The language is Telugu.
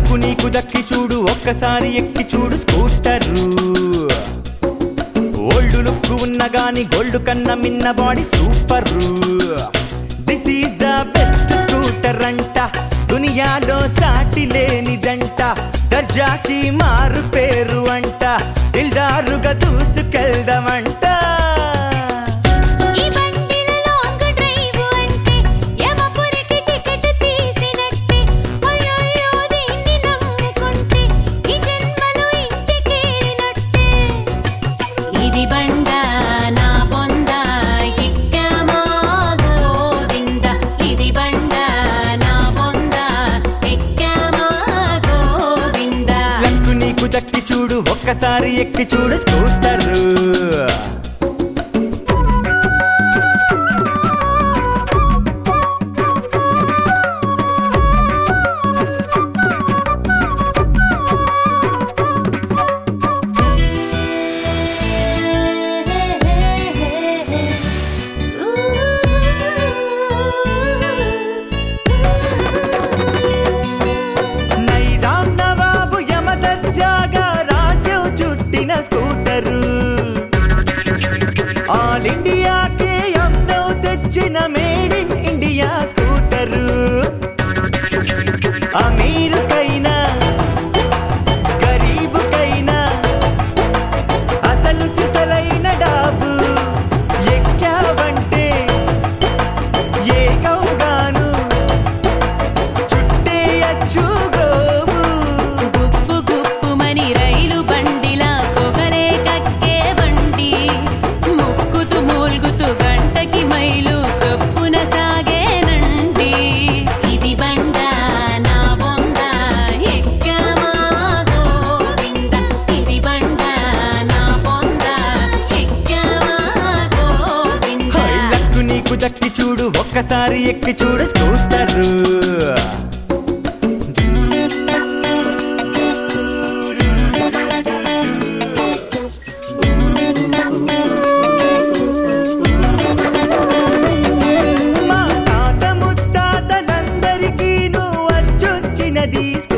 లక్కు నీకు దక్కి చూడు ఒక్కసారి ఎక్కి చూడు స్కూటరు ఓల్డ్ లుక్ ఉన్న గాని గోల్డ్ కన్నా మిన్న body super this is the best scooter అంట దునియాలో సాటి లేని జంట దర్జాకి మారు పేరు అంట దిల్దారుగా దూసుకెళ్దామంట ఈ బండిల లాంగ్ డ్రైవ్ అంటే యమపురికి టికెట్ తీసినట్టే అయ్యయ్యో దీన్ని నమ్ముకుంటే ఈ జన్మలో ఇంటికేరినట్టే ఇది బండ నా బొంద ఎక్కామా గోవింద ఇది బండ నా బొంద ఎక్కామా గోవింద లక్కు నీకు దక్కి చూడు ఒక్కసారి ఎక్కి చూడు స్కూటరు నైజాం నవాబు యమదర్జాగా రాజ్యం చుట్టిన స్కూటరు ఆల్ ఇండియాకే అందం తెచ్చిన మేడ్ ఇన్ ఇండియా స్కూటరు అమీరుకైనా గరీబుకైనా అసలు సిసలైన డాబు ఎక్కావంటే ఏకవుగాను చుట్టేయచ్చు గ్లోబు గుప్పు గుప్పుమని రైలు బండిలా పొగలే కక్కే బండి ముక్కుతూ మూల్గుతూ గంటకి మైలు చొప్పున సాగేనండి ఇది బండ నా బొంద ఎక్కామా గోవింద ఇది బండ నా బొంద ఎక్కామా గోవింద హై లక్కు నీకు దక్కి చూడు ఒక్కసారి ఎక్కి చూడు స్కూటరు మా తాత ముత్తాతలందరికీ నువ్వు వచ్చొచ్చినది స్కూటరు